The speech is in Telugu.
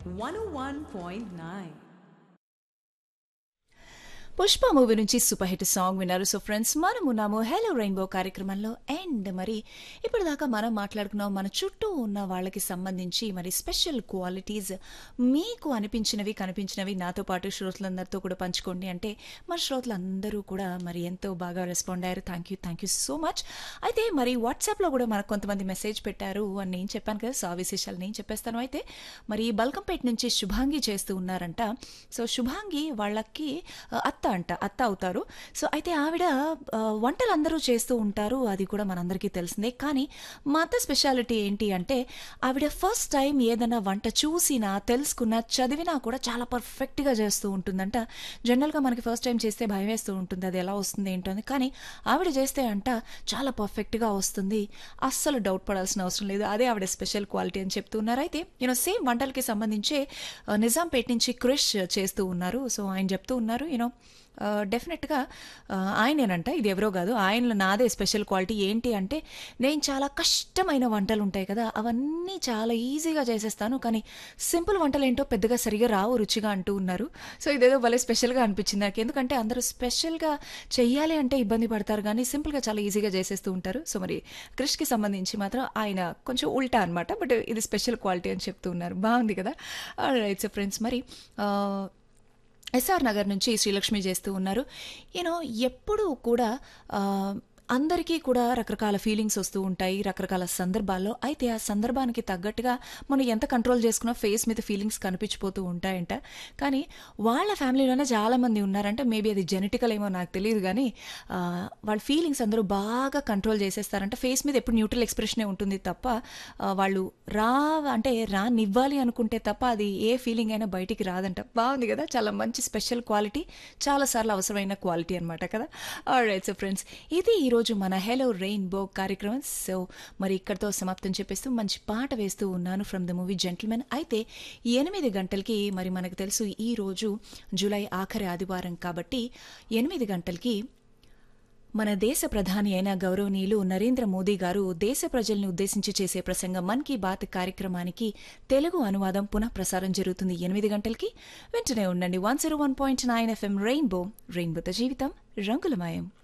101.9. పుష్ప మూవీ నుంచి సూపర్ హిట్ సాంగ్ విన్నారు సో ఫ్రెండ్స్ మనం ఉన్నాము హలో రెయిన్బో కార్యక్రమంలో అండ్ మరి ఇప్పటిదాకా మనం మాట్లాడుకున్నాం మన చుట్టూ ఉన్న వాళ్ళకి సంబంధించి మరి స్పెషల్ క్వాలిటీస్ మీకు అనిపించినవి కనిపించినవి నాతో పాటు శ్రోతలందరితో కూడా పంచుకోండి అంటే మన శ్రోతలందరూ కూడా మరి ఎంతో బాగా రెస్పాండ్ అయ్యారు thank you thank you so much అయితే మరి వాట్సాప్లో కూడా మనకు కొంతమంది మెసేజ్ పెట్టారు అని నేను చెప్పాను కదా సో ఆ విశేషాలు నేను చెప్పేస్తాను అయితే మరి బల్కంపేట నుంచి శుభాంగి చేస్తూ ఉన్నారంట సో శుభాంగి వాళ్ళకి ఆ, అత్త అంట అత్త అవుతారు సో అయితే ఆవిడ ఆ, వంటలు అందరూ చేస్తూ ఉంటారు అది కూడా మనందరికీ తెలిసిందే కానీ మా అత్త స్పెషాలిటీ ఏంటి అంటే ఆవిడ ఫస్ట్ టైం ఏదైనా వంట చూసినా తెలుసుకున్నా చదివినా కూడా చాలా పర్ఫెక్ట్గా చేస్తూ ఉంటుందంట జనరల్గా మనకి ఫస్ట్ టైం చేస్తే భయం వేస్తూ ఉంటుంది అది ఎలా వస్తుంది ఏంటో అని కానీ ఆవిడ చేస్తే అంట చాలా పర్ఫెక్ట్గా వస్తుంది అస్సలు డౌట్ పడాల్సిన అవసరం లేదు అదే ఆవిడ స్పెషల్ క్వాలిటీ అని చెప్తున్నారు అయితే యూనో సేమ్ వంటలకి సంబంధించి ఆ, నిజాంపేట నుంచి క్రిష్ చేస్తూ ఉన్నారు సో ఆయన చెప్తూ ఉన్నారు యూనో డెఫినెట్గా ఆయనేనంట ఇది ఎవరో కాదు ఆయనలో నాదే స్పెషల్ క్వాలిటీ ఏంటి అంటే నేను చాలా కష్టమైన వంటలు ఉంటాయి కదా అవన్నీ చాలా ఈజీగా చేసేస్తాను కానీ సింపుల్ వంటలు ఏంటో పెద్దగా సరిగా రావు రుచిగా అంటూ ఉన్నారు సో ఇదేదో భలే స్పెషల్గా అనిపించింది నాకు ఎందుకంటే అందరూ స్పెషల్గా చెయ్యాలి అంటే ఇబ్బంది పడతారు కానీ సింపుల్గా చాలా ఈజీగా చేసేస్తూ ఉంటారు సో మరి క్రిష్కి సంబంధించి మాత్రం ఆయన కొంచెం ఉల్టా అనమాట బట్ ఇది స్పెషల్ క్వాలిటీ అని చెప్తూ ఉన్నారు బాగుంది కదా రైట్ సో ఫ్రెండ్స్ మరి ఆ, ఎస్ఆర్ నగర్ నుంచి శ్రీలక్ష్మి చేస్తూ ఉన్నారు యూనో ఎప్పుడూ కూడా ఆ, అందరికీ కూడా రకరకాల ఫీలింగ్స్ వస్తూ ఉంటాయి రకరకాల సందర్భాల్లో అయితే ఆ సందర్భానికి తగ్గట్టుగా మనం ఎంత కంట్రోల్ చేసుకున్నా ఫేస్ మీద ఫీలింగ్స్ కనిపించిపోతూ ఉంటాయంట కానీ వాళ్ళ ఫ్యామిలీలోనే చాలామంది ఉన్నారంటే మేబీ అది జెనెటికల్ ఏమో నాకు తెలియదు కానీ ఆ, వాళ్ళ ఫీలింగ్స్ అందరూ బాగా కంట్రోల్ చేసేస్తారంట ఫేస్ మీద ఎప్పుడు న్యూట్రల్ ఎక్స్ప్రెషనే ఉంటుంది తప్ప ఆ, వాళ్ళు రా అంటే రానివ్వాలి అనుకుంటే తప్ప అది ఏ ఫీలింగ్ అయినా బయటికి రాదంట బాగుంది కదా చాలా మంచి స్పెషల్ క్వాలిటీ చాలాసార్లు అవసరమైన క్వాలిటీ అనమాట కదా రైట్ సో ఫ్రెండ్స్ ఇది ఈరోజు మన హెలో రెయిన్బో కార్యక్రమం సో మరి ఇక్కడితో సమాప్తం చెప్పేస్తూ మంచి పాట వేస్తూ ఉన్నాను ఫ్రమ్ ద మూవీ జెంటిల్మెన్ అయితే ఎనిమిది గంటలకి మరి మనకు తెలుసు ఈ రోజు జూలై ఆఖరి ఆదివారం కాబట్టి ఎనిమిది గంటలకి మన దేశ ప్రధాని అయిన గౌరవనీయులు నరేంద్ర మోదీ గారు దేశ ప్రజల్ని ఉద్దేశించి చేసే ప్రసంగం మన్ కీ బాత్ కార్యక్రమానికి తెలుగు అనువాదం పునః ప్రసారం జరుగుతుంది ఎనిమిది గంటలకి వెంటనే ఉండండి one zero one point nine FM rainbow రెయిన్బోతో జీవితం రంగులమయం